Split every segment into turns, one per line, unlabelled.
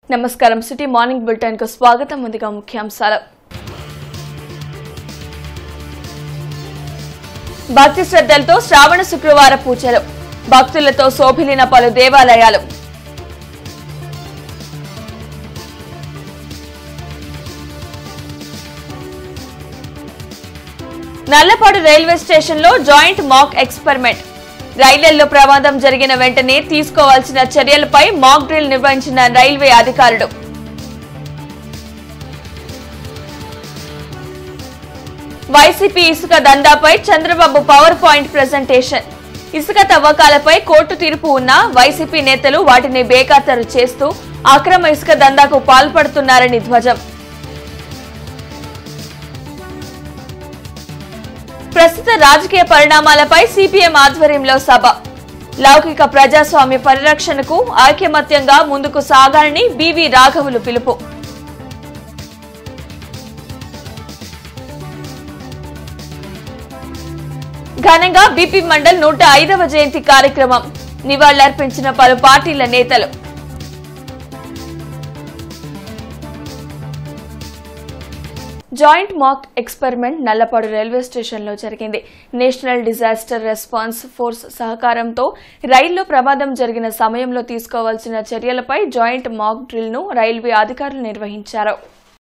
నమస్కారం city morning bulletin కు స్వాగతం ముందుగా ముఖ్యాంశాలు భక్తి శ్రద్ధలతో శ్రావణ శుక్రవార పూజలు భక్తులతో శోభిలిన పలు దేవాలయాలు నల్లపాడు రైల్వే స్టేషన్లో జాయింట్ మాక్ ఎక్స్పెరిమెంట్ రైళ్లలో ప్రమాదం జరిగిన వెంటనే తీసుకోవాల్సిన చర్యలపై మాక్ డ్రిల్ నిర్వహించిన రైల్వే అధికారులు వైసీపీ ఇసుక దందాపై చంద్రబాబు పవర్ పాయింట్ ప్రెజెంటేషన్ ఇసుక తవ్వకాలపై కోర్టు తీర్పు ఉన్న వైసీపీ నేతలు వాటిని బేఖాతరు చేస్తూ అక్రమ ఇసుక దందాకు పాల్పడుతున్నారని ధ్వజం ప్రస్తుత రాజకీయ పరిణామాలపై సిపిఎం ఆధ్వర్యంలో సభ లౌకిక ప్రజాస్వామ్య పరిరక్షణకు ఐకమత్యంగా ముందుకు సాగాలని బివి రాఘవులు పిలుపు ఘనంగా బీపీ మండల్ నూట ఐదవ జయంతి కార్యక్రమం నివాళులర్పించిన పలు పార్టీల నేతలు joint mock experiment Nallapadu railway స్టేషన్లో జరిగింది నేషనల్ డిజాస్టర్ రెస్పాన్స్ ఫోర్స్ సహకారంతో రైల్లో ప్రమాదం జరిగిన సమయంలో తీసుకోవాల్సిన చర్యలపై జాయింట్ మాక్ డ్రిల్ ను రైల్వే అధికారులు నిర్వహించారు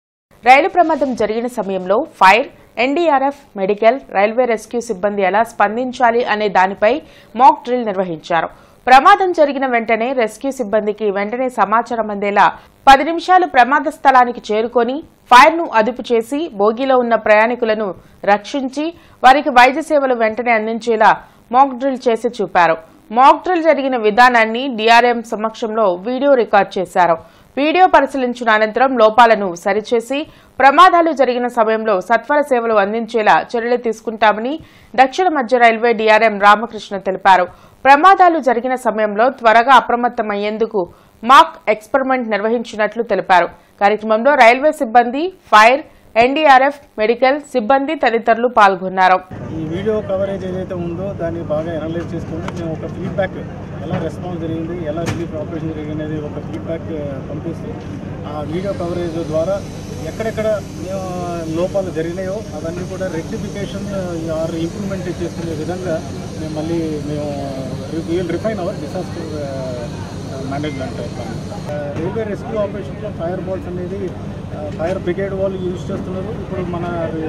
రైలు ప్రమాదం జరిగిన సమయంలో fire NDRF medical railway rescue సిబ్బంది ఎలా స్పందించాలి అనే దానిపై మాక్ డ్రిల్ నిర్వహించారు ప్రమాదం జరిగిన వెంటనే రెస్క్యూ సిబ్బందికి వెంటనే సమాచారం అందేలా పది నిమిషాలు ప్రమాద స్థలానికి చేరుకొని ఫైర్ ను అదుపు చేసి బోగిలో ఉన్న ప్రయాణికులను రక్షించి వారికి వైద్య సేవలు వెంటనే అందించేలా మాక్ డ్రిల్ చేసి చూపారు మాక్ డ్రిల్ జరిగిన విధానాన్ని డీఆర్ఎం సమక్షంలో వీడియో రికార్డ్ చేశారు వీడియో పరిశీలించిన అనంతరం లోపాలను సరిచేసి ప్రమాదాలు జరిగిన సమయంలో సత్వర సేవలు అందించేలా చర్యలు తీసుకుంటామని దక్షిణ మధ్య రైల్వే డీఆర్ఎం రామకృష్ణ తెలిపారు ప్రమాదాలు జరిగిన సమయంలో త్వరగా అప్రమత్తమయ్యేందుకు మాక్ ఎక్స్పెరిమెంట్ నిర్వహించినట్లు తెలిపారు కార్యక్రమంలో రైల్వే సిబ్బంది ఫైర్ ఎన్డీఆర్ఎఫ్ మెడికల్ సిబ్బంది తదితరులు పాల్గొన్నారు
ఈ వీడియో కవరేజ్ ఏదైతే ఉందో దాన్ని బాగా అనలైజ్ చేసుకుని మేము ఒక ఫీడ్బ్యాక్ ఎలా రెస్పాన్స్ జరిగింది ఎలా రిలీఫ్ ఆపరేషన్ జరిగింది అనేది ఒక ఫీడ్బ్యాక్ పంపిస్తూ ఆ వీడియో కవరేజ్ ద్వారా ఎక్కడెక్కడ మేము లోపాలు జరిగినాయో అవన్నీ కూడా రెక్టిఫికేషన్ ఆర్ ఇంప్రూవ్మెంట్ చేసుకునే విధంగా మేము మళ్ళీ మేము will refine our disaster management railway rescue ఆపరేషన్లో ఫైర్ బాల్స్ అనేది ఫైర్ బ్రిగేడ్ వాళ్ళు యూజ్ చేస్తున్నారు ఇప్పుడు మన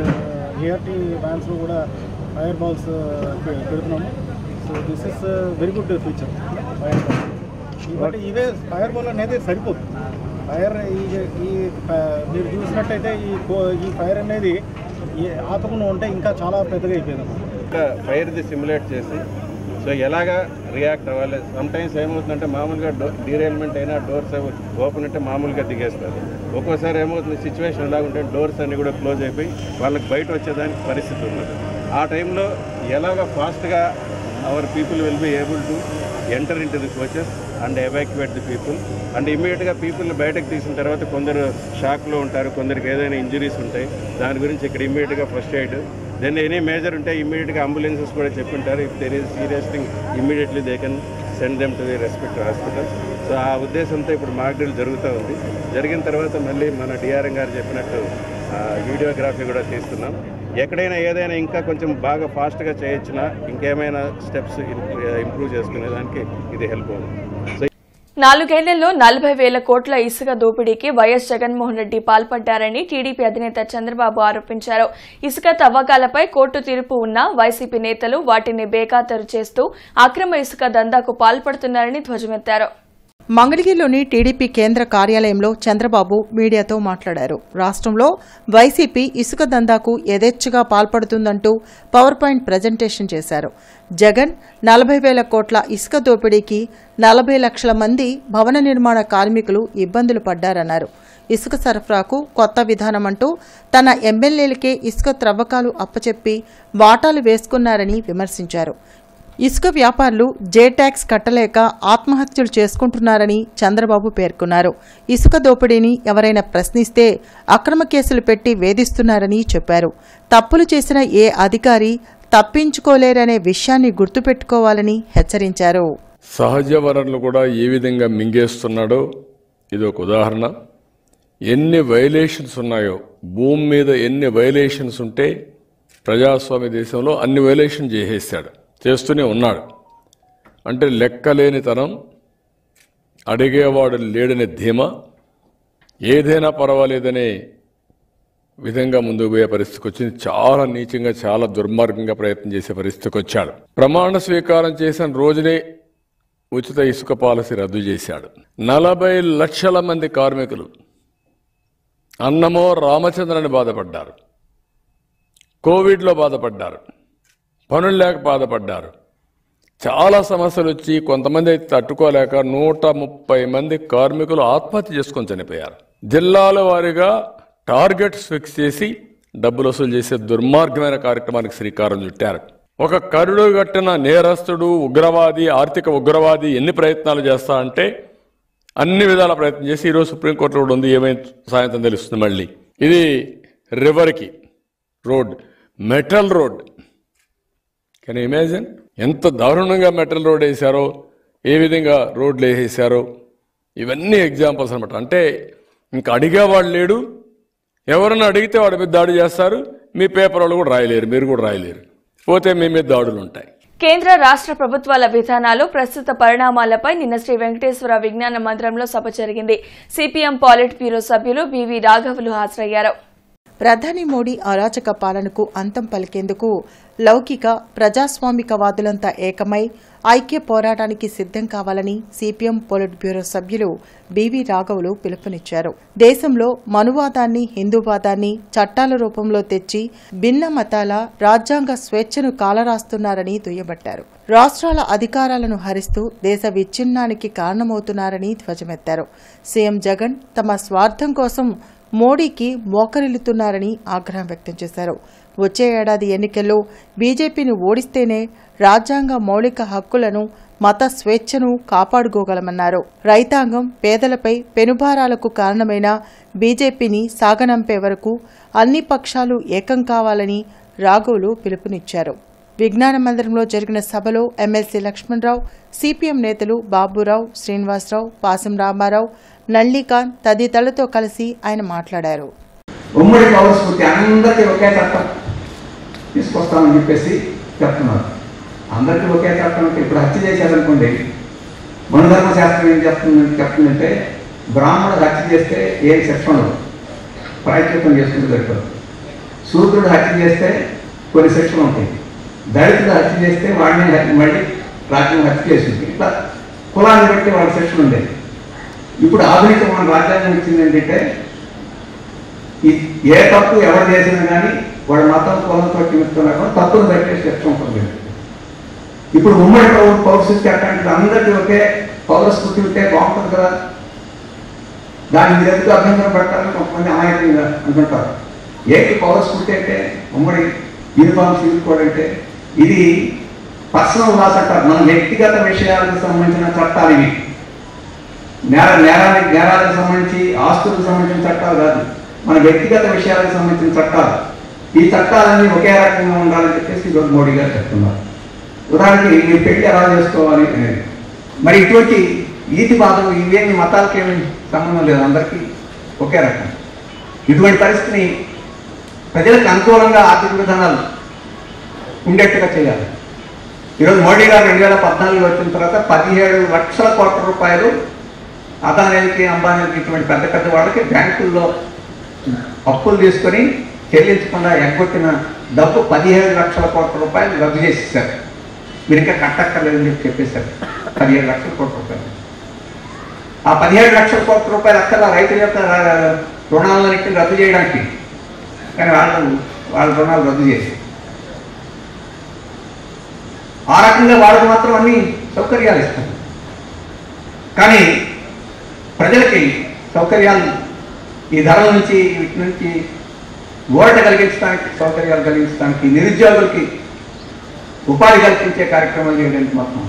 ఏఆర్టీ వ్యాన్స్లో కూడా ఫైర్ బాల్స్ పెడుతున్నాము so this is very good feature fire ball but ఇవే ఫైర్ బాల్ అనేది సరిపోదు ఫైర్ ఈ ఈ ఫ- మీరు చూసినట్టయితే ఈ కో- ఈ ఫైర్ అనేది ఈ ఆపకుండా ఉంటే ఇంకా చాలా పెద్దగా అయిపోయింది
ఇంకా ఫైర్ది సిమ్యులేట్ చేసి సో ఎలాగా రియాక్ట్ అవ్వాలి సమ్ టైమ్స్ ఏమవుతుందంటే మామూలుగా డో డీరైల్మెంట్ అయినా డోర్స్ ఓపెన్ ఉంటే మామూలుగా దిగేస్తారు ఒక్కోసారి ఏమవుతుంది సిచ్యువేషన్ ఎలాగుంటే డోర్స్ అన్ని కూడా క్లోజ్ అయిపోయి వాళ్ళకి బయట వచ్చేదానికి పరిస్థితి ఉన్నది ఆ టైంలో ఎలాగ ఫాస్ట్గా our people will be able to enter into the coaches and evacuate the people and ఇమీడియట్గా పీపుల్ని బయటకు తీసిన తర్వాత కొందరు షాక్లో ఉంటారు కొందరికి ఏదైనా ఇంజరీస్ ఉంటాయి దాని గురించి ఇక్కడ ఇమీడియట్గా first aid then any major ఉంటే ఇమీడియట్గా అంబులెన్సెస్ కూడా చెప్పింటారు if there is serious thing immediately they can send them to the respect hospital so ఆ ఉద్దేశంతో ఇప్పుడు మాక్డ్రిల్ జరుగుతూ ఉంది జరిగిన తర్వాత మళ్ళీ మన డిఆర్ఎం గారు చెప్పినట్టు ఆ, వీడియోగ్రఫీ కూడా తీస్తున్నాం ఎక్కడైనా ఏదైనా ఇంకా కొంచెం బాగా ఫాస్ట్గా చేయొచ్చినా ఇంకేమైనా స్టెప్స్ ఇంప్రూవ్ చేసుకునేదానికి ఇది హెల్ప్ అవుతుంది సో
నాలుగేళ్లలో నలభై వేల కోట్ల ఇసుక దోపిడీకి వైఎస్ జగన్మోహన్ రెడ్డి పాల్పడ్డారని టీడీపీ అధినేత చంద్రబాబు ఆరోపించారు ఇసుక తవ్వకాలపై కోర్టు తీర్పు ఉన్న వైసీపీ నేతలు వాటిని బేఖాతరు చేస్తూ అక్రమ ఇసుక దందాకు పాల్పడుతున్నారని ధ్వజమెత్తారు
మంగళగిరిలోని టీడీపీ కేంద్ర కార్యాలయంలో చంద్రబాబు మీడియాతో మాట్లాడారు రాష్ట్రంలో వైసీపీ ఇసుక దందాకు యథేచ్ఛగా పాల్పడుతుందంటూ పవర్ పాయింట్ ప్రజెంటేషన్ చేశారు జగన్ నలభై వేల కోట్ల ఇసుక దోపిడీకి నలభై లక్షల మంది భవన నిర్మాణ కార్మికులు ఇబ్బందులు పడ్డారన్నారు ఇసుక సరఫరాకు కొత్త విధానమంటూ తన ఎమ్మెల్యేలకే ఇసుక త్రవ్వకాలు అప్పచెప్పి వాటాలు వేసుకున్నారని విమర్శించారు ఇసుక వ్యాపారులు జే ట్యాక్స్ కట్టలేక ఆత్మహత్యలు చేసుకుంటున్నారని చంద్రబాబు పేర్కొన్నారు ఇసుక దోపిడీని ఎవరైనా ప్రశ్నిస్తే అక్రమ కేసులు పెట్టి వేధిస్తున్నారని చెప్పారు తప్పులు చేసిన ఏ అధికారి తప్పించుకోలేరనే విషయాన్ని గుర్తుపెట్టుకోవాలని హెచ్చరించారు
సహజ వనరులు కూడా ఏ విధంగా మింగేస్తున్నాడో ఇది ఒక ఉదాహరణ ఎన్ని వైలేషన్స్ ఉన్నాయో భూమి మీద ఎన్ని వైలేషన్స్ ఉంటే ప్రజాస్వామ్య దేశంలో అన్ని వైలేషన్ చేసేసాడు చేస్తూనే ఉన్నాడు అంటే లెక్కలేనితనం అడిగేవాడు లేడనే ధీమా ఏదైనా పర్వాలేదనే విధంగా ముందుకు పోయే పరిస్థితికి వచ్చింది చాలా నీచంగా చాలా దుర్మార్గంగా ప్రయత్నం చేసే పరిస్థితికి వచ్చాడు ప్రమాణ స్వీకారం చేసిన రోజునే ఉచిత ఇసుక పాలసీ రద్దు చేశాడు నలభై లక్షల మంది కార్మికులు అన్నమో రామచంద్రని బాధపడ్డారు కోవిడ్లో బాధపడ్డారు పనులు లేక బాధపడ్డారు చాలా సమస్యలు వచ్చి కొంతమంది అయితే తట్టుకోలేక నూట ముప్పై మంది కార్మికులు ఆత్మహత్య చేసుకొని చనిపోయారు జిల్లాల వారీగా టార్గెట్స్ ఫిక్స్ చేసి డబ్బులు వసూలు చేసే దుర్మార్గమైన కార్యక్రమానికి శ్రీకారం చుట్టారు ఒక కరుడు కట్టిన నేరస్తుడు ఉగ్రవాది ఆర్థిక ఉగ్రవాది ఎన్ని ప్రయత్నాలు చేస్తా అంటే అన్ని విధాల ప్రయత్నం చేసి ఈరోజు సుప్రీంకోర్టులో కూడా ఉంది ఏమైంది సాయంత్రం తెలుస్తుంది మళ్ళీ ఇది రివర్కి రోడ్ మెటల్ రోడ్ కానీ ఇమాజిన్ ఎంత దారుణంగా మెటల్ రోడ్ వేశారో ఏ విధంగా రోడ్లు వేసేసారో ఇవన్నీ ఎగ్జాంపుల్స్ అనమాట అంటే ఇంకా అడిగేవాడు లేడు ఎవరన్నా అడిగితే వాడి మీద దాడి చేస్తారు మీ పేపర్ వాళ్ళు కూడా రాయలేరు మీరు కూడా రాయలేరు పోతే మీ మీద దాడులు ఉంటాయి
కేంద్ర రాష్ట్ర ప్రభుత్వాల విధానాలు ప్రస్తుత పరిణామాలపై నిన్న శ్రీ వెంకటేశ్వర విజ్ఞాన మందిరంలో సభ జరిగింది సిపిఎం పాలిట్ బ్యూరో సభ్యులు బివి రాఘవులు హాజరయ్యారు
ప్రధాని మోడీ అరాచక పాలనకు అంతం పలికేందుకు లౌకిక ప్రజాస్వామికవాదులంతా ఏకమై ఐక్య పోరాటానికి సిద్ధం కావాలని సిపిఎం పొలిట్ బ్యూరో సభ్యులు బివి రాఘవులు పిలుపునిచ్చారు దేశంలో మనువాదాన్ని హిందూవాదాన్ని చట్టాల రూపంలో తెచ్చి భిన్న మతాల రాజ్యాంగ స్వేచ్ఛను కాలరాస్తున్నారని దుయ్యబట్టారు రాష్ట్రాల అధికారాలను హరిస్తూ దేశ విచ్ఛిన్నానికి కారణమవుతున్నారని ధ్వజమెత్తారు సీఎం జగన్ తమ స్వార్థం కోసం మోడీకి మోకరిల్లుతున్నారని ఆగ్రహం వ్యక్తం చేశారు వచ్చే ఏడాది ఎన్నికల్లో బీజేపీని ఓడిస్తేనే రాజ్యాంగ మౌలిక హక్కులను మత స్వేచ్ఛను కాపాడుకోగలమన్నారు రైతాంగం పేదలపై పెనుభారాలకు కారణమైన బీజేపీని సాగనంపే వరకు అన్ని పక్షాలు ఏకం కావాలని రాఘవులు పిలుపునిచ్చారు విజ్ఞాన మందిరంలో జరిగిన సభలో ఎమ్మెల్సీ లక్ష్మణరావు సిపిఎం నేతలు బాబురావు శ్రీనివాసరావు పాసం రామారావు నల్లికాంత్ తదితరులతో కలిసి ఆయన మాట్లాడారు
ఉమ్మడి పౌర స్ఫూర్తి అందరికీ ఒకే చట్టం తీసుకొస్తామని చెప్పేసి చెప్తున్నారు అందరికీ ఒకే చట్టం అంటే ఇప్పుడు హత్య చేశారనుకోండి మనుధర్మ శాస్త్రం ఏం చెప్తుంది చెప్తుందంటే బ్రాహ్మణుడు హత్య చేస్తే ఏ శిక్షణ ప్రాయశ్చిత్తం చేసుకుంటూ సరిపోదు శూద్రుడు హత్య చేస్తే కొన్ని శిక్షలు ఉంటాయి దళితుడు హత్య చేస్తే వాడిని హత్య- మళ్ళీ రాజ్యం హత్య చేస్తుంది ఇట్లా కులాన్ని బట్టి వాళ్ళ శిక్షణ ఉండేది ఇప్పుడు ఆధునిక మన రాజ్యాంగం ఇచ్చింది ఏంటంటే ఈ ఏ తప్పు ఎవరు చేసినా కానీ వాడు మతం కులంతో నిమిత్తం లేకుండా తప్పును బట్టి శిక్ష ఉంటుంది ఇప్పుడు ఉమ్మడి పౌర పౌరస్ఫూర్తి అట్లాంటిది అందరికీ ఒకే పౌరస్ఫూర్తి ఉంటే బాగుంటుంది కదా దాన్ని మీరు ఎందుకు అభ్యంతరం పెట్టాలని కొంతమంది అమాయకంగా అనుకుంటారు ఏంటి పౌరస్ఫూర్తి అంటే ఉమ్మడి యూనిఫామ్ సివిల్ కోడ్ అంటే ఇది పర్సనల్ లాస్ అంటారు మన వ్యక్తిగత విషయాలకు సంబంధించిన చట్టాలు ఇవి నేర నేరానికి నేరాలకు సంబంధించి ఆస్తులకు సంబంధించిన చట్టాలు కాదు మన వ్యక్తిగత విషయాలకు సంబంధించిన చట్టాలు ఈ చట్టాలన్నీ ఒకే రకంగా ఉండాలని చెప్పేసి ఈరోజు మోడీ గారు చెప్తున్నారు ఉదాహరణకి మీరు పెళ్లి ఎలా చేసుకోవాలి అనేది మరి ఇటువంటి ఈతి బాధలు ఇవేమి మతాలకి ఏమి సంబంధం లేదు అందరికీ ఒకే రకం ఇటువంటి పరిస్థితిని ప్రజలకు అనుకూలంగా ఆర్థిక విధానాలు ఉండేట్టుగా చేయాలి ఈరోజు మోడీ గారు రెండు వేల పద్నాలుగులో వచ్చిన తర్వాత పదిహేడు లక్షల కోట్ల రూపాయలు అదానికి అంబానీకి ఇటువంటి పెద్ద పెద్ద వాళ్ళకి బ్యాంకుల్లో అప్పులు తీసుకొని చెల్లించకుండా ఎగ్గొట్టిన డబ్బు పదిహేడు లక్షల కోట్ల రూపాయలు రద్దు చేసేసారు మీరు ఇంకా కట్టక్కర్లేదని చెప్పి చెప్పేశారు పదిహేడు లక్షల కోట్ల రూపాయలు ఆ పదిహేడు లక్షల కోట్ల రూపాయలు అక్కడ రైతుల యొక్క ర- రుణాలన్నింటినీ రద్దు చేయడానికి కానీ వాళ్ళు వాళ్ళ రుణాలు రద్దు చేసి ఆ రకంగా వాళ్ళకు మాత్రం అన్ని సౌకర్యాలు ఇస్తారు కానీ ప్రజలకి సౌకర్యాలు ఈ ధరల నుంచి వీటి నుంచి ఊరట కలిగించడానికి సౌకర్యాలు కలిగించడానికి నిరుద్యోగులకి ఉపాధి కల్పించే కార్యక్రమాలు చేయడానికి మొత్తం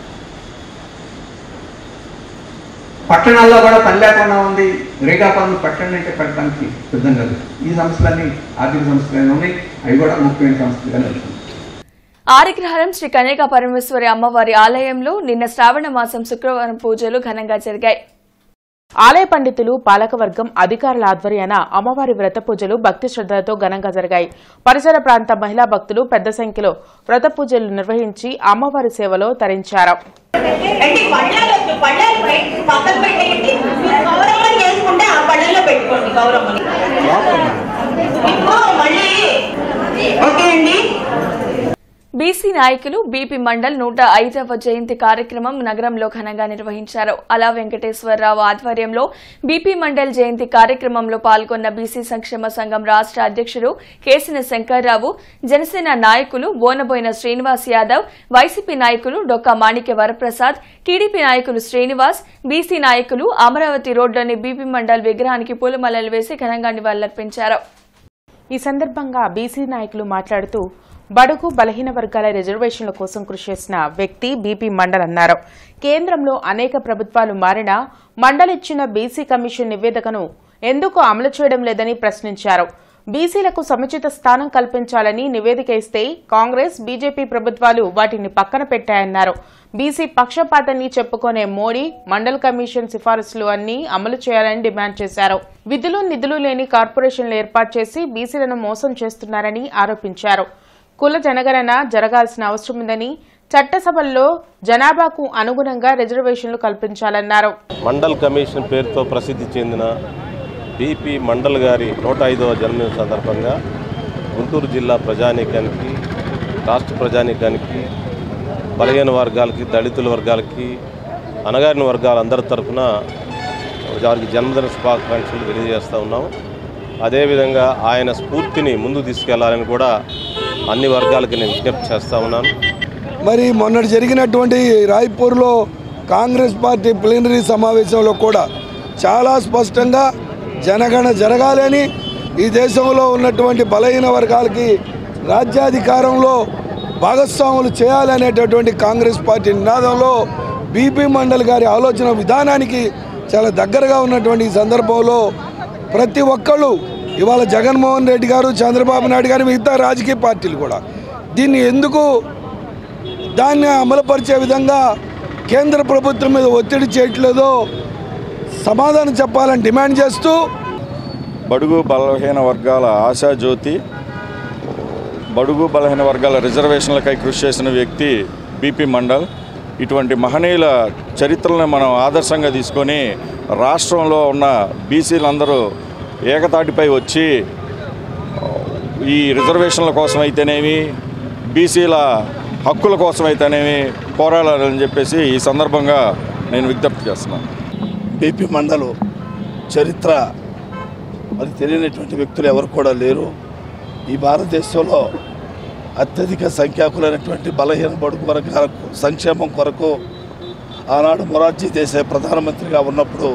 పట్టణాల్లో కూడా పని లేకుండా ఉంది రేగా పనులు పట్టణం అంటే పెట్టడానికి సిద్ధంగా లేదు ఈ సంస్థలన్నీ ఆర్థిక సంస్థలు ఉన్నాయి అవి కూడా ముఖ్యమైన సంస్థలుగా వెళ్తున్నాయి
ఆరిగ్రహారం శ్రీ కన్యకా పరమేశ్వరి అమ్మవారి ఆలయంలో నిన్న శ్రావణ మాసం శుక్రవారం పూజలు ఘనంగా జరిగాయి
ఆలయ పండితులు పాలకవర్గం అధికారుల ఆధ్వర్యాన అమ్మవారి వ్రత పూజలు భక్తి శ్రద్ధలతో ఘనంగా జరిగాయి పరిసర ప్రాంత మహిళా భక్తులు పెద్ద సంఖ్యలో వ్రత పూజలు నిర్వహించి అమ్మవారి సేవలో తరించారు
అంటే పళ్ళాలు వద్దు పళ్ళాలు బయట పక్కన పెట్టేయండి మీరు గౌరమ్మని చేసుకుంటే ఆ పళ్ళల్లో పెట్టుకోండి గౌరమ్మని ఇప్పుడు మళ్ళీ ఓకే అండి
బీసీ నాయకులు బీపీ మండల్ నూట ఐదవ జయంతి కార్యక్రమం నగరంలో ఘనంగా నిర్వహించారు అలా వెంకటేశ్వరరావు ఆధ్వర్యంలో బీపీ మండల్ జయంతి కార్యక్రమంలో పాల్గొన్న బీసీ సంక్షేమ సంఘం రాష్ట్ర అధ్యక్షుడు కేసిన శంకర్రావు జనసేన నాయకులు బోనబోయిన శ్రీనివాస్ యాదవ్ వైసీపీ నాయకులు డొక్కా మాణిక్య వరప్రసాద్ టీడీపీ నాయకులు శ్రీనివాస్ బీసీ నాయకులు అమరావతి రోడ్లోని బీపీ మండల్ విగ్రహానికి పూలమాలలు వేసి ఘనంగా నివాళులర్పించారు
ఈ సందర్భంగా బీసీ నాయకులు మాట్లాడుతూ బడుగు బలహీన వర్గాల రిజర్వేషన్ల కోసం కృషి చేసిన వ్యక్తి బీపీ మండల్ అన్నారు కేంద్రంలో అనేక ప్రభుత్వాలు మారినా మండల్ ఇచ్చిన బీసీ కమిషన్ నివేదికను ఎందుకు అమలు చేయడం లేదని ప్రశ్నించారు బీసీలకు సముచిత స్థానం కల్పించాలని నివేదిక ఇస్తే కాంగ్రెస్ బీజేపీ ప్రభుత్వాలు వాటిని పక్కన పెట్టాయన్నారు బీసీ పక్షపాతాన్ని చెప్పుకునే మోడీ మండల్ కమిషన్ సిఫారసులు అన్ని అమలు చేయాలని డిమాండ్ చేశారు విధులు నిధులు లేని కార్పొరేషన్లు ఏర్పాటు చేసి బీసీలను మోసం చేస్తున్నారని ఆరోపించారు కుల జనగణన జరగాల్సిన అవసరం ఉందని చట్టసభల్లో జనాభాకు అనుగుణంగా రిజర్వేషన్లు కల్పించాలన్నారు
మండల్ కమిషన్ పేరుతో ప్రసిద్ధి చెందిన బీపీ మండల్ గారి నూట ఐదవ జన్మదిన సందర్భంగా గుంటూరు జిల్లా ప్రజానీకానికి రాష్ట్ర ప్రజానీకానికి బలహీన వర్గాలకి దళితుల వర్గాలకి అనగారిన వర్గాలందరి తరఫున వారికి జన్మదిన శుభాకాంక్షలు తెలియజేస్తూ ఉన్నాం అదేవిధంగా ఆయన స్ఫూర్తిని ముందు తీసుకెళ్లాలని కూడా అన్ని వర్గాలకి నేను విజ్ఞప్తి చేస్తూ ఉన్నాను
మరి మొన్నటి జరిగినటువంటి రాయ్పూర్లో కాంగ్రెస్ పార్టీ ప్లీనరీ సమావేశంలో కూడా చాలా స్పష్టంగా జనగణ జరగాలని ఈ దేశంలో ఉన్నటువంటి బలహీన వర్గాలకి రాజ్యాధికారంలో భాగస్వాములు చేయాలనేటటువంటి కాంగ్రెస్ పార్టీ నినాదంలో బీపీ మండల్ గారి ఆలోచన విధానానికి చాలా దగ్గరగా ఉన్నటువంటి ఈ సందర్భంలో ప్రతి ఒక్కళ్ళు ఇవాళ జగన్మోహన్ రెడ్డి గారు చంద్రబాబు నాయుడు గారు మిగతా రాజకీయ పార్టీలు కూడా దీన్ని ఎందుకు దాన్ని అమలుపరిచే విధంగా కేంద్ర ప్రభుత్వం మీద ఒత్తిడి చేయట్లేదో సమాధానం చెప్పాలని డిమాండ్ చేస్తూ
బడుగు బలహీన వర్గాల ఆశాజ్యోతి బడుగు బలహీన వర్గాల రిజర్వేషన్లకై కృషి చేసిన వ్యక్తి బీపీ మండల్ ఇటువంటి మహనీయుల చరిత్రలను మనం ఆదర్శంగా తీసుకొని రాష్ట్రంలో ఉన్న బీసీలందరూ ఏకతాటిపై వచ్చి ఈ రిజర్వేషన్ల కోసం అయితేనేమి బీసీల హక్కుల కోసం అయితేనేమి పోరాడాలని చెప్పేసి ఈ సందర్భంగా నేను విజ్ఞప్తి చేస్తున్నాను
బీపీ మండలు చరిత్ర మరి తెలియనటువంటి వ్యక్తులు ఎవరు కూడా లేరు ఈ భారతదేశంలో అత్యధిక సంఖ్యాకులైనటువంటి బలహీన బడుగు వర్గాలకు సంక్షేమం కొరకు ఆనాడు మొరార్జీ దేశాయ్ ప్రధానమంత్రిగా ఉన్నప్పుడు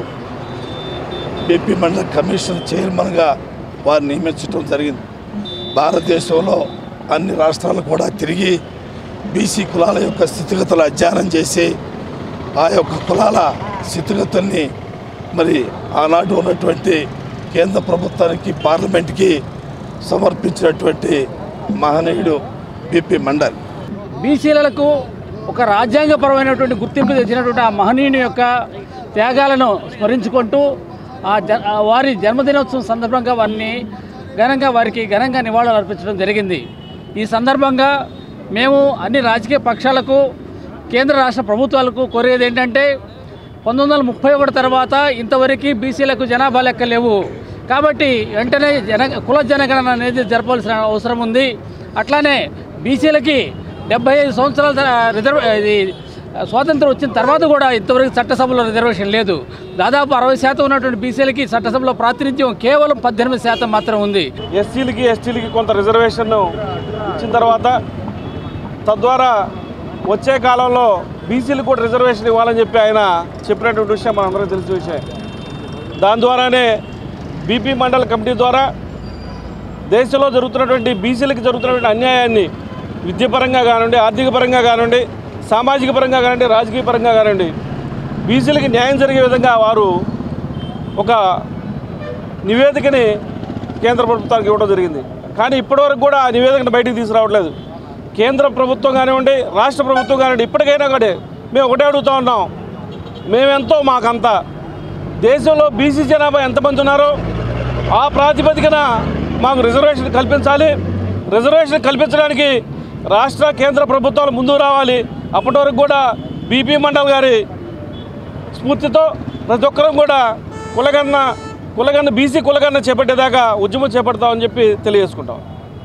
బీపీ మండల్ కమిషన్ చైర్మన్గా వారిని నియమించడం జరిగింది భారతదేశంలో అన్ని రాష్ట్రాలు కూడా తిరిగి బీసీ కులాల యొక్క స్థితిగతులు అధ్యయనం చేసి ఆ యొక్క కులాల స్థితిగతుల్ని మరి ఆనాడు ఉన్నటువంటి కేంద్ర ప్రభుత్వానికి పార్లమెంట్కి సమర్పించినటువంటి మహనీయుడు బీపీ మండల్
బీసీలకు ఒక రాజ్యాంగపరమైనటువంటి గుర్తింపు తెచ్చినటువంటి ఆ మహనీయుని యొక్క త్యాగాలను స్మరించుకుంటూ ఆ జ ఆ వారి జన్మదినోత్సవం సందర్భంగా వారిని ఘనంగా వారికి ఘనంగా నివాళులు అర్పించడం జరిగింది ఈ సందర్భంగా మేము అన్ని రాజకీయ పక్షాలకు కేంద్ర రాష్ట్ర ప్రభుత్వాలకు కోరేది ఏంటంటే పంతొమ్మిది వందల ముప్పై ఒకటి తర్వాత ఇంతవరకు బీసీలకు జనాభా లెక్క లేవు కాబట్టి వెంటనే జన కుల జనగణన అనేది జరపాల్సిన అవసరం ఉంది అట్లానే బీసీలకి డెబ్బై ఐదు సంవత్సరాల త- రిజర్వ్ ఇది స్వాతంత్రం వచ్చిన తర్వాత కూడా ఇంతవరకు చట్టసభలో రిజర్వేషన్ లేదు దాదాపు అరవై శాతం ఉన్నటువంటి బీసీలకి చట్టసభలో ప్రాతినిధ్యం కేవలం పద్దెనిమిది శాతం మాత్రం ఉంది
ఎస్సీలకి ఎస్టీలకి కొంత రిజర్వేషన్ ఇచ్చిన తర్వాత తద్వారా వచ్చే కాలంలో బీసీలకు కూడా రిజర్వేషన్ ఇవ్వాలని చెప్పి ఆయన చెప్పినటువంటి విషయం మనందరికీ తెలిసిన విషయం దాని ద్వారానే బీపీ మండల కమిటీ ద్వారా దేశంలో జరుగుతున్నటువంటి బీసీలకు జరుగుతున్నటువంటి అన్యాయాన్ని విద్యపరంగా కానివ్వండి ఆర్థిక పరంగా కానివ్వండి సామాజిక పరంగా కానివ్వండి రాజకీయ పరంగా కానివ్వండి బీసీలకి న్యాయం జరిగే విధంగా వారు ఒక నివేదికని కేంద్ర ప్రభుత్వానికి ఇవ్వడం జరిగింది కానీ ఇప్పటివరకు కూడా ఆ నివేదికను బయటికి తీసుకురావట్లేదు కేంద్ర ప్రభుత్వం కానివ్వండి రాష్ట్ర ప్రభుత్వం కానివ్వండి ఇప్పటికైనా కూడా మేము ఒకటే అడుగుతూ ఉన్నాం మేమెంతో మాకంత దేశంలో బీసీ జనాభా ఎంతమంది ఉన్నారో ఆ ప్రాతిపదికన మాకు రిజర్వేషన్ కల్పించాలి రిజర్వేషన్ కల్పించడానికి రాష్ట్ర కేంద్ర ప్రభుత్వాలు ముందుకు రావాలి అప్పటి వరకు కూడా బీపీ మండల్ గారి స్ఫూర్తితో ప్రతి ఒక్కరం కూడా కులగన్న కులగన్న బీసీ కులగన్న చేపట్టేదాకా ఉద్యమం చేపడతామని చెప్పి తెలియజేసుకుంటాం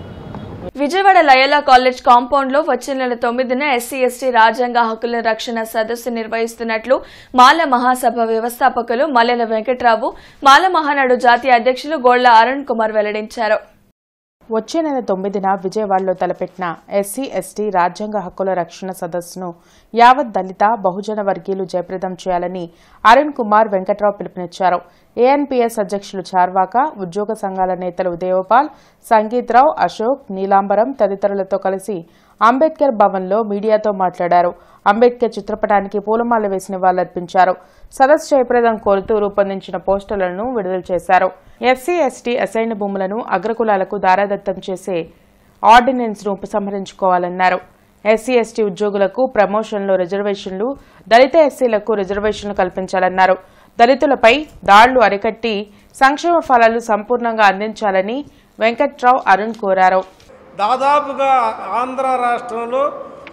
విజయవాడ లయలా కాలేజ్ కాంపౌండ్ లో వచ్చే నెల తొమ్మిదిన ఎస్సీ ఎస్టీ రాజ్యాంగ హక్కుల రక్షణ సదస్సు నిర్వహిస్తున్నట్లు మాల మహాసభ వ్యవస్థాపకులు మల్లెల వెంకట్రావు మాల మహానాడు జాతీయ అధ్యక్షులు గోళ్ల అరుణ్ కుమార్ వెల్లడించారు
వచ్చే నెల తొమ్మిదిన విజయవాడలో తలపెట్టిన ఎస్సీ ఎస్టీ రాజ్యాంగ హక్కుల రక్షణ సదస్సును యావత్ దళిత బహుజన వర్గీయులు జయప్రదం చేయాలని అరుణ్ కుమార్ వెంకట్రావు పిలుపునిచ్చారు ఏఎన్పీఎస్ అధ్యక్షులు చార్వాక ఉద్యోగ సంఘాల నేతలు దేవపాల్ సంగీత్రావు అశోక్ నీలాంబరం తదితరులతో కలిసి అంబేద్కర్ భవన్లో మీడియాతో మాట్లాడారు అంబేద్కర్ చిత్రపటానికి పూలమాల వేసి నివాళులర్పించారు సదస్సు జయప్రదం కోరుతూ రూపొందించిన పోస్టర్లను విడుదల చేశారు ఎస్సీ ఎస్టీ అసైన్ భూములను అగ్రకులాలకు దారాదత్తం చేసే ఆర్డినెన్స్ను ఉపసంహరించుకోవాలన్నారు ఎస్సీ ఎస్టీ ఉద్యోగులకు ప్రమోషన్లు రిజర్వేషన్లు దళిత ఎస్సీలకు రిజర్వేషన్లు కల్పించాలన్నారు దళితులపై దాడులు అరికట్టి సంక్షేమ ఫలాలు సంపూర్ణంగా అందించాలని వెంకట్రావు అరుణ్ కోరారు
దాదాపుగా ఆంధ్ర రాష్ట్రంలో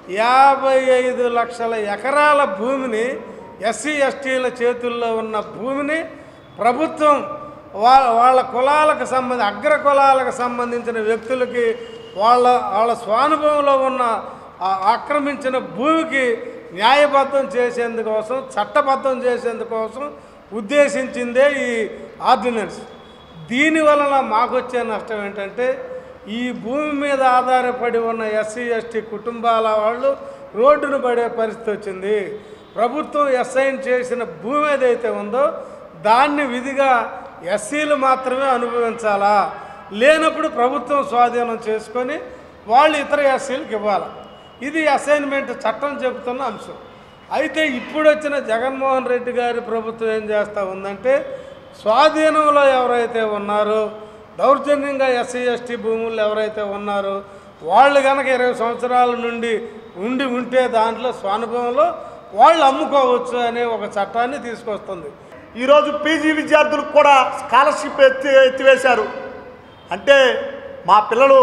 యాభై ఐదు లక్షల ఎకరాల భూమిని ఎస్సీ ఎస్టీల చేతుల్లో ఉన్న భూమిని ప్రభుత్వం వా వాళ్ళ కులాలకు సంబంధి అగ్ర కులాలకు సంబంధించిన వ్యక్తులకి వాళ్ళ వాళ్ళ స్వానుభవంలో ఉన్న ఆ ఆక్రమించిన భూమికి న్యాయబద్ధం చేసేందుకోసం చట్టబద్ధం చేసేందుకోసం ఉద్దేశించిందే ఈ ఆర్డినెన్స్ దీని వలన మాకొచ్చే నష్టం ఏంటంటే ఈ భూమి మీద ఆధారపడి ఉన్న ఎస్సీ ఎస్టీ కుటుంబాల వాళ్ళు రోడ్డును పడే పరిస్థితి వచ్చింది ప్రభుత్వం ఎస్ఐన్ చేసిన భూమి ఏదైతే ఉందో దాన్ని విధిగా ఎస్సీలు మాత్రమే అనుభవించాలా లేనప్పుడు ప్రభుత్వం స్వాధీనం చేసుకొని వాళ్ళు ఇతర ఎస్సీలకు ఇవ్వాలి ఇది అసైన్మెంట్ చట్టం చెబుతున్న అంశం అయితే ఇప్పుడు వచ్చిన జగన్మోహన్ రెడ్డి గారి ప్రభుత్వం ఏం చేస్తూ ఉందంటే స్వాధీనంలో ఎవరైతే ఉన్నారో దౌర్జన్యంగా ఎస్సీ ఎస్టీ భూములు ఎవరైతే ఉన్నారో వాళ్ళు కనుక ఇరవై సంవత్సరాల నుండి ఉండి ఉంటే దాంట్లో స్వానుభవంలో వాళ్ళు అమ్ముకోవచ్చు అనే ఒక చట్టాన్ని తీసుకొస్తుంది
ఈరోజు పీజీ విద్యార్థులకు కూడా స్కాలర్షిప్ ఎత్తి ఎత్తివేశారు అంటే మా పిల్లలు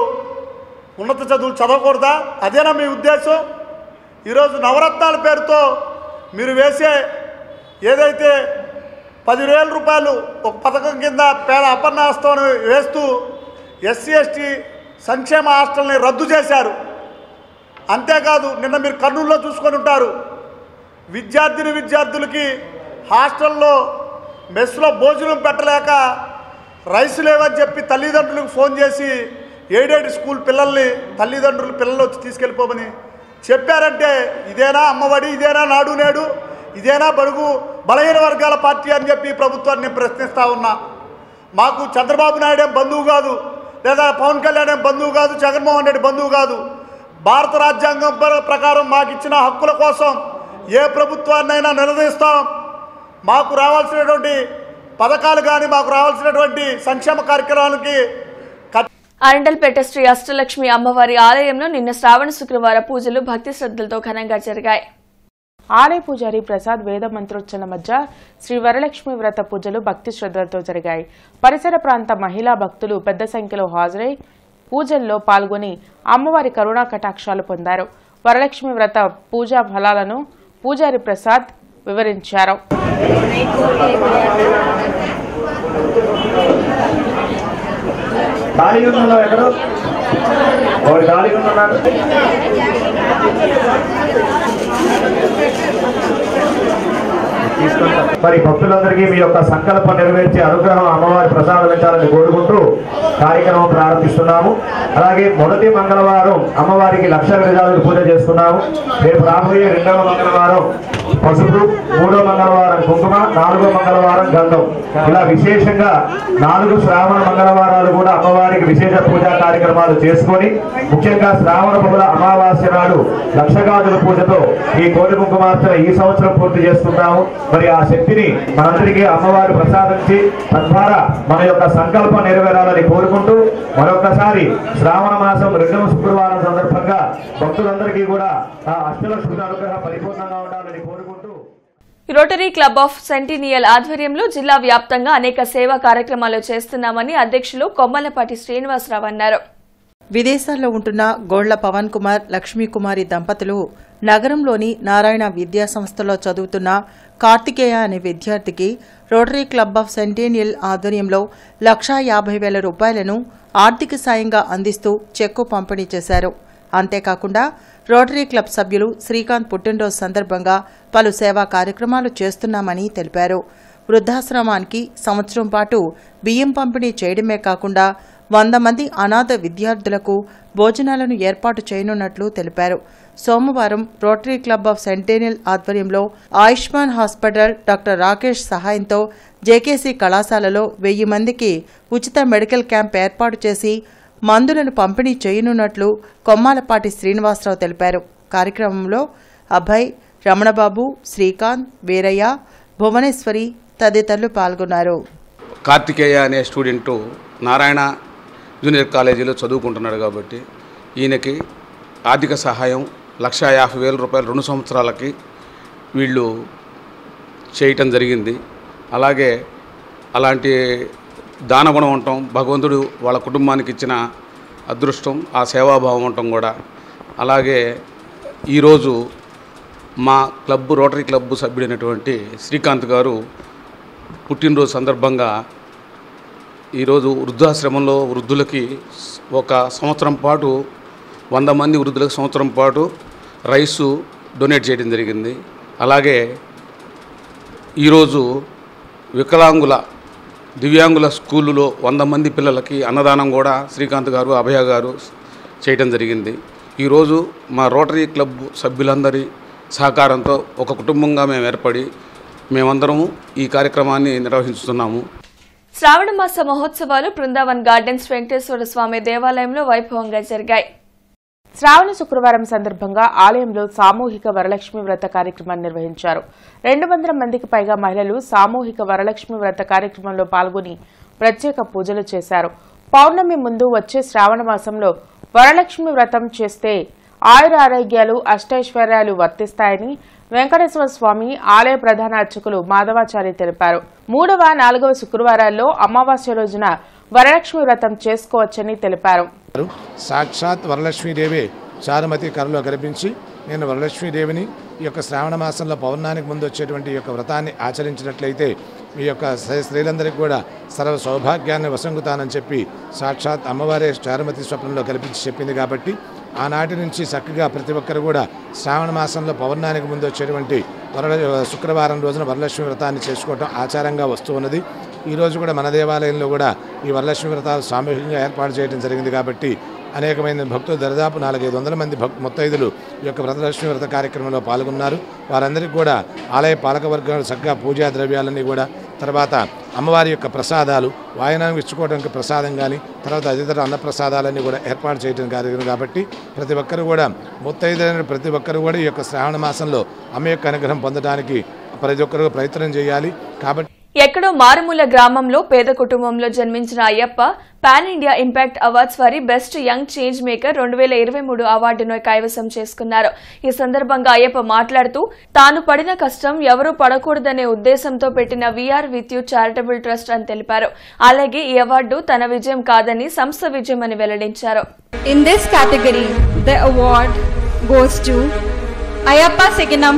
ఉన్నత చదువులు చదవకూడదా అదేనా మీ ఉద్దేశం ఈరోజు నవరత్నాల పేరుతో మీరు వేసే ఏదైతే పదివేల రూపాయలు ఒక పథకం కింద పేద అపర్ణాస్తం వేస్తూ ఎస్సీ ఎస్టీ సంక్షేమ హాస్టల్ని రద్దు చేశారు అంతేకాదు నిన్న మీరు కర్నూలులో చూసుకొని ఉంటారు విద్యార్థిని విద్యార్థులకి హాస్టల్లో మెస్లో భోజనం పెట్టలేక రైస్ లేవని చెప్పి తల్లిదండ్రులకు ఫోన్ చేసి ఎయిడెడ్ స్కూల్ పిల్లల్ని తల్లిదండ్రులు పిల్లలు వచ్చి తీసుకెళ్ళిపోమని చెప్పారంటే ఇదేనా అమ్మఒడి ఇదేనా నాడు నేడు ఇదేనా బడుగు బలహీన వర్గాల పార్టీ అని చెప్పి ప్రభుత్వాన్ని నేను ప్రశ్నిస్తా ఉన్నా మాకు చంద్రబాబు నాయుడు ఏం బంధువు కాదు లేదా పవన్ కళ్యాణ్ ఏం బంధువు కాదు జగన్మోహన్ రెడ్డి బంధువు కాదు భారత రాజ్యాంగం ప్ర- ప్రకారం మాకు ఇచ్చిన హక్కుల కోసం ఏ ప్రభుత్వాన్నైనా నిలదీస్తాం మాకు రావాల్సినటువంటి పథకాలు కానీ మాకు రావాల్సినటువంటి సంక్షేమ కార్యక్రమాలకి
అరండల్పేట శ్రీ అష్టలక్ష్మి అమ్మవారి ఆలయంలో నిన్న శ్రావణ శుక్రవార పూజలు భక్తి శ్రద్ధలతో ఘనంగా జరిగాయి
ఆలయ పూజారి ప్రసాద్ వేద మంత్రోచ్చల మధ్య శ్రీ వరలక్ష్మి వ్రత పూజలు భక్తి శ్రద్ధలతో జరిగాయి పరిసర ప్రాంత మహిళా భక్తులు పెద్ద సంఖ్యలో హాజరై పూజల్లో పాల్గొని అమ్మవారి కరుణా కటాక్షాలు పొందారు వరలక్ష్మి వ్రత పూజా ఫలాలను పూజారి ప్రసాద్ వివరించారు
ఖాళీగా ఉన్నావు ఎక్కడో వాడు ఖాళీగా ఉన్నాడు మరి భక్తులందరికీ మీ యొక్క సంకల్పం నెరవేర్చి అనుగ్రహం అమ్మవారి ప్రసాదించాలని కోరుకుంటూ కార్యక్రమం ప్రారంభిస్తున్నాము అలాగే మొదటి మంగళవారం అమ్మవారికి లక్ష విధాలకు పూజ చేస్తున్నాము రేపు రాబోయే రెండవ మంగళవారం పసుపు మూడో మంగళవారం కుంకుమ నాలుగో మంగళవారం గంధం ఇలా విశేషంగా నాలుగు శ్రావణ మంగళవారాలు కూడా అమ్మవారికి విశేష పూజా కార్యక్రమాలు చేసుకొని ముఖ్యంగా శ్రావణ బహుళ అమావాస్య నాడు లక్షగాదుల పూజతో ఈ కోటి కుంకుమార్చన ఈ సంవత్సరం పూర్తి చేస్తున్నాము మరి ఆ శక్తిని మనందరికీ అమ్మవారు ప్రసాదించి తద్వారా మన యొక్క సంకల్పం నెరవేరాలని కోరుకుంటూ మరొకసారి శ్రావణ మాసం రెండవ శుక్రవారం సందర్భంగా భక్తులందరికీ కూడా ఆ అష్టలక్ష్మి అనుగ్రహం పరిపూర్ణంగా ఉండాలని కోరుకుంటూ
రోటరీ క్లబ్ ఆఫ్ సెంటినియల్ ఆధ్వర్యంలో జిల్లా వ్యాప్తంగా అనేక సేవా కార్యక్రమాలు చేస్తున్నామని అధ్యక్షులు కొమ్మలపాటి శ్రీనివాసరావు అన్నారు
విదేశాల్లో ఉంటున్న గోళ్ల పవన్ కుమార్ లక్ష్మీకుమారి దంపతులు నగరంలోని నారాయణ విద్యా సంస్థలో చదువుతున్న కార్తికేయ అనే విద్యార్థికి రోటరీ క్లబ్ ఆఫ్ సెంటేనియల్ ఆధ్వర్యంలో లక్షా యాభై వేల రూపాయలను ఆర్థిక సాయంగా అందిస్తూ చెక్కు పంపిణీ చేశారు అంతేకాకుండా రోటరీ క్లబ్ సభ్యులు శ్రీకాంత్ పుట్టినరోజు సందర్భంగా పలు సేవా కార్యక్రమాలు చేస్తున్నామని తెలిపారు వృద్ధాశ్రమానికి సంవత్సరం పాటు బియ్యం పంపిణీ చేయడమే కాకుండా వంద మంది అనాథ విద్యార్థులకు భోజనాలను ఏర్పాటు చేయనున్నట్లు తెలిపారు సోమవారం రోటరీ క్లబ్ ఆఫ్ సెంటేనియల్ ఆధ్వర్యంలో ఆయుష్మాన్ హాస్పిటల్ డాక్టర్ రాకేష్ సహాయంతో జేకేసీ కళాశాలలో వెయ్యి మందికి ఉచిత మెడికల్ క్యాంప్ ఏర్పాటు చేసి మందులను పంపిణీ చేయనున్నట్లు కొమ్మాలపాటి శ్రీనివాసరావు తెలిపారు కార్యక్రమంలో అభయ్ రమణబాబు శ్రీకాంత్ వీరయ్య భువనేశ్వరి తదితరులు పాల్గొన్నారు
కార్తికేయ అనే స్టూడెంట్ నారాయణ జూనియర్ కాలేజీలో చదువుకుంటున్నాడు కాబట్టి ఈయనకి ఆర్థిక సహాయం లక్ష యాభై వేల రూపాయలు రెండు సంవత్సరాలకి వీళ్ళు చేయటం జరిగింది అలాగే అలాంటి దానగుణం ఉండటం భగవంతుడు వాళ్ళ కుటుంబానికి ఇచ్చిన అదృష్టం ఆ సేవాభావం ఉండటం కూడా అలాగే ఈరోజు మా క్లబ్ రోటరీ క్లబ్ సభ్యుడైనటువంటి శ్రీకాంత్ గారు పుట్టినరోజు సందర్భంగా ఈరోజు వృద్ధాశ్రమంలో వృద్ధులకి ఒక సంవత్సరం పాటు వంద మంది వృద్ధులకు సంవత్సరం పాటు రైసు డొనేట్ చేయడం జరిగింది అలాగే ఈరోజు వికలాంగుల దివ్యాంగుల స్కూలులో వంద మంది పిల్లలకి అన్నదానం కూడా శ్రీకాంత్ గారు అభయ గారు చేయడం జరిగింది ఈరోజు మా రోటరీ క్లబ్ సభ్యులందరి సహకారంతో ఒక కుటుంబంగా మేము ఏర్పడి మేమందరము ఈ కార్యక్రమాన్ని నిర్వహిస్తున్నాము
శ్రావణ మాస మహోత్సవాలు బృందావన్ గార్డెన్స్ వెంకటేశ్వర స్వామి దేవాలయంలో వైభవంగా జరిగాయి
శ్రావణ శుక్రవారం సందర్భంగా ఆలయంలో సామూహిక వరలక్ష్మి వ్రత కార్యక్రమాన్ని నిర్వహించారు రెండు వందల మందికి పైగా మహిళలు సామూహిక వరలక్ష్మి వ్రత కార్యక్రమంలో పాల్గొని ప్రత్యేక పూజలు చేశారు పౌర్ణమి ముందు వచ్చే శ్రావణ మాసంలో వరలక్ష్మి వ్రతం చేస్తే ఆయుర ఆరోగ్యాలు అష్టైశ్వర్యాలు వర్తిస్తాయని వెంకటేశ్వర స్వామి ఆలయ ప్రధాన అర్చకులు మాధవాచారి తెలిపారు మూడవ నాలుగవ శుక్రవారాల్లో అమావాస్య రోజున వరలక్ష్మి వ్రతం చేసుకోవచ్చని తెలిపారు
సాక్షాత్ వరలక్ష్మీదేవి చారుమతి కరలో కనిపించి నేను వరలక్ష్మీదేవిని ఈ యొక్క శ్రావణ మాసంలో పౌర్ణానికి ముందు వచ్చేటువంటి ఈ యొక్క వ్రతాన్ని ఆచరించినట్లయితే మీ యొక్క స్త్రీ- స్త్రీలందరికీ కూడా సర్వ సౌభాగ్యాన్ని వసంగుతానని చెప్పి సాక్షాత్ అమ్మవారే చారుమతి స్వప్నంలో కల్పించి చెప్పింది కాబట్టి ఆనాటి నుంచి చక్కగా ప్రతి ఒక్కరు కూడా శ్రావణ మాసంలో పౌర్ణానికి ముందు వచ్చేటువంటి వరల శుక్రవారం రోజున వరలక్ష్మి వ్రతాన్ని చేసుకోవటం ఆచారంగా వస్తూ ఉన్నది ఈ రోజు కూడా మన దేవాలయంలో కూడా ఈ వరలక్ష్మి వ్రతాలు సామూహికంగా ఏర్పాటు చేయడం జరిగింది కాబట్టి అనేకమైన భక్తులు దరిదాపు నాలుగైదు వందల మంది భక్ ముత్తైదులు ఈ యొక్క వ్రతలక్ష్మి వ్రత కార్యక్రమంలో పాల్గొన్నారు వారందరికీ కూడా ఆలయ పాలక వర్గాలు చక్కగా పూజా ద్రవ్యాలన్నీ కూడా తర్వాత అమ్మవారి యొక్క ప్రసాదాలు వాయనానికి ఇచ్చుకోవడానికి ప్రసాదం కానీ తర్వాత తదితర అన్న ప్రసాదాలన్నీ కూడా ఏర్పాటు చేయడం కార్యక్రమం కాబట్టి ప్రతి ఒక్కరు కూడా ముత్తైదులైన ప్రతి ఒక్కరు కూడా ఈ యొక్క శ్రావణ మాసంలో అమ్మ యొక్క అనుగ్రహం పొందడానికి ప్రతి ఒక్కరు ప్రయత్నం చేయాలి కాబట్టి
ఎక్కడో మారుమూల గ్రామంలో పేద కుటుంబంలో జన్మించిన Ayyappa pan India impact awards వారి బెస్ట్ యంగ్ చేంజ్ మేకర్ రెండు వేల ఇరవై మూడు అవార్డును కైవసం చేసుకున్నారు ఈ సందర్భంగా అయ్యప్ప మాట్లాడుతూ తాను పడిన కష్టం ఎవరూ పడకూడదనే ఉద్దేశంతో పెట్టిన we are with you charitable trust అని తెలిపారు అలాగే ఈ అవార్డు తన విజయం కాదని సంస్థ విజయం అని వెల్లడించారు
In this category, the award goes to Ayappa Sekinam.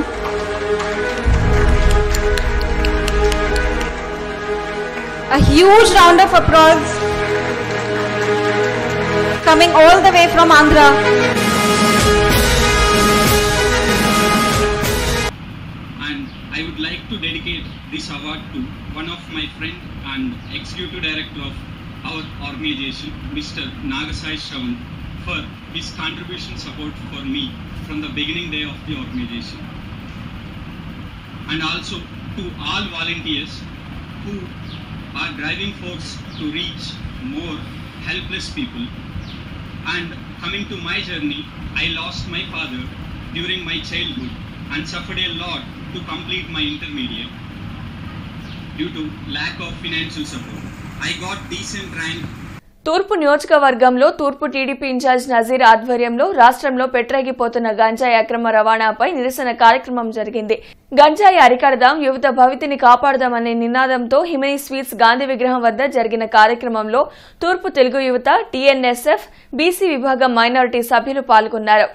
A huge round of applause coming all the way from Andhra.
and I would like to dedicate this award to one of my friend and executive director of our organization, Mr. Nagasai Shravan, for his contribution support for me from the beginning day of the organization. And also to all volunteers who are driving force to reach more helpless people. And coming to my journey, I lost my father during my childhood and suffered a lot to complete my intermediate due to lack of financial support. I got decent rank
తూర్పు నియోజకవర్గంలో తూర్పు TDP incharge Nazir ఆధ్వర్యంలో రాష్ట్రంలో పెట్రేగిపోతున్న గంజాయి అక్రమ రవాణాపై నిరసన కార్యక్రమం జరిగింది గంజాయి అరికడదాం యువత భవితిని కాపాడదాం అనే నినాదంతో హిమనీ స్వీట్స్ గాంధీ విగ్రహం వద్ద జరిగిన కార్యక్రమంలో తూర్పు తెలుగు యువత టీఎన్ఎస్ఎఫ్ బీసీ విభాగం మైనారిటీ సభ్యులు పాల్గొన్నారు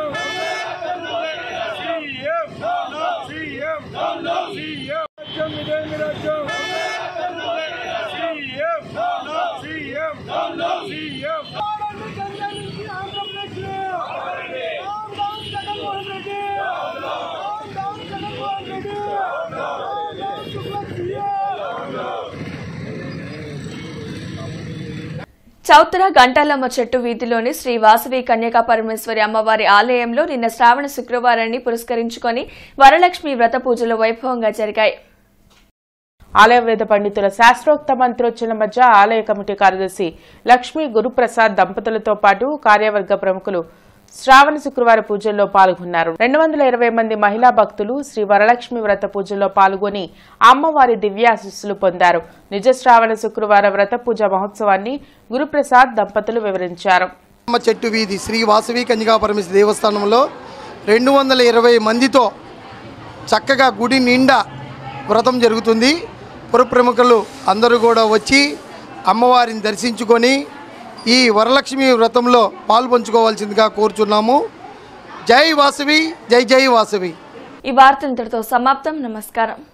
చౌతర గంటాలమ్మ చెట్టు వీధిలోని శ్రీ వాసవి కన్యకా పరమేశ్వరి అమ్మవారి ఆలయంలో నిన్న శ్రావణ శుక్రవారాన్ని పురస్కరించుకొని వరలక్ష్మి వ్రత పూజలు వైభవంగా జరిగాయి
ఆలయ వేద పండితుల శాస్త్రోక్త మంత్రోచ్చల మధ్య ఆలయ కమిటీ కార్యదర్శి లక్ష్మీ గురుప్రసాద్ దంపతులతో పాటు కార్యవర్గ ప్రముఖులు శ్రావణ శుక్రవార పూజల్లో పాల్గొన్నారు రెండు వందల ఇరవై మంది మహిళా భక్తులు శ్రీ వరలక్ష్మి వ్రత పూజల్లో పాల్గొని అమ్మవారి దివ్యాశిస్సులు పొందారు నిజ శ్రావణ శుక్రవార వ్రత పూజ మహోత్సవాన్ని గురుప్రసాద్ దంపతులు వివరించారు
అమ్మ చెట్టు వీధి శ్రీ వాసవి కన్యకా పరమేశ్వరి దేవస్థానంలో రెండు వందల ఇరవై మందితో చక్కగా గుడి నిండా వ్రతం జరుగుతుంది పుర ప్రముఖులు అందరూ కూడా వచ్చి అమ్మవారిని దర్శించుకొని ఈ వరలక్ష్మి వ్రతంలో పాల్పంచుకోవాల్సిందిగా కోరుచున్నాము జై వాసవి జై జై వాసవి
ఈ వార్త ఇంతటితో సమాప్తం నమస్కారం